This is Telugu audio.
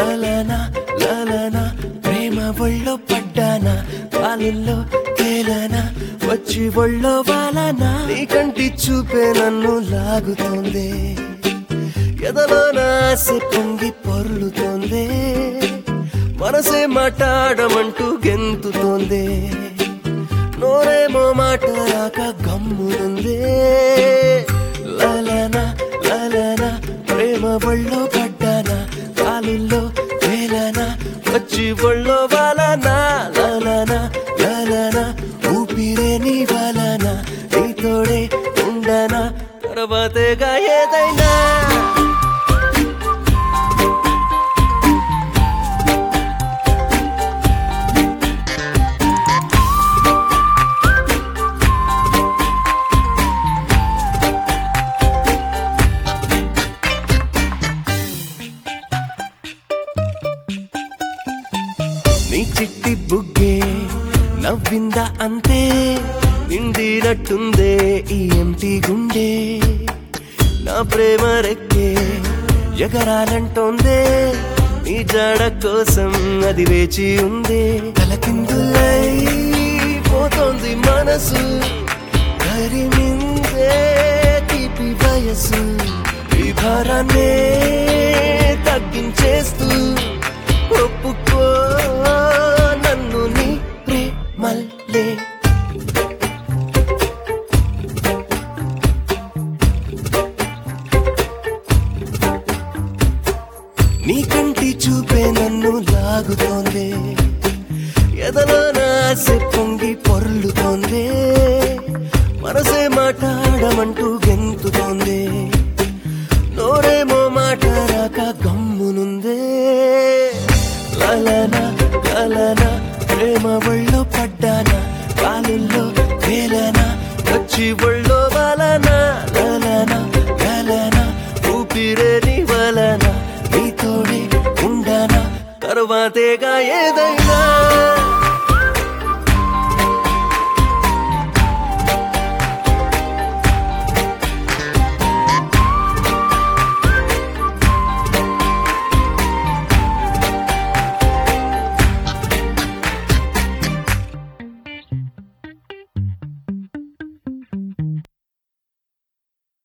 లలనా లలనా ప్రేమ ఒళ్ళో పడ్డానా కాలుల్లో తేలనా వచ్చి ఒళ్ళో వాలనా నీ కంటి చూపే నన్ను లాగుతోంది ఎదలో నాసి పొంగి పొర్లుతోంది మనసే మాట్లాడమంటూ గెంతుతోంది నోరేమో మాట రాక గమ్మునుంది లలనా లలనా ప్రేమ ఒళ్ళో పడ్డానా కాలుల్లో వేలనా వచ్చి ఒళ్ళో వాలనా లలనా లలనా ఊపిరే నీ వలనా నీతోడే ఉండనా తర్వాతగా ఏదైనా నీ చిట్టి బుగ్గే నవ్విందా అంతే నిండినట్టుందే ఈ ఎంటి గుండె నా ప్రేమ రెక్కే ఎగరాలంటోందే నీ జాడ కోసం అది వేచి ఉందే తలకిందులై పోతోంది మనసు కరిమిందే తీపి వయసు ఈ భారాన్నే తగ్గించేస్తూ ఒప్పుకో నన్ను నీ ప్రేమల్లే నీ కంటి చూపే నన్ను లాగుతోంది ఎదలో నాసే పొంగి పొర్లుతోంది మనసే మాట్లాడమంటూ గెంతుతోంది నోరేమో మాట రాక గమ్మునుందే లలనా లలనా ప్రేమ ఒళ్ళో పడ్డానా కాలుల్లో వేలనా వచ్చి ఒళ్ళో వలనా లలనా లలనా ఊపిరే నీ వలన నీతోడే ఉండనా తరువాతేగా ఏదైనా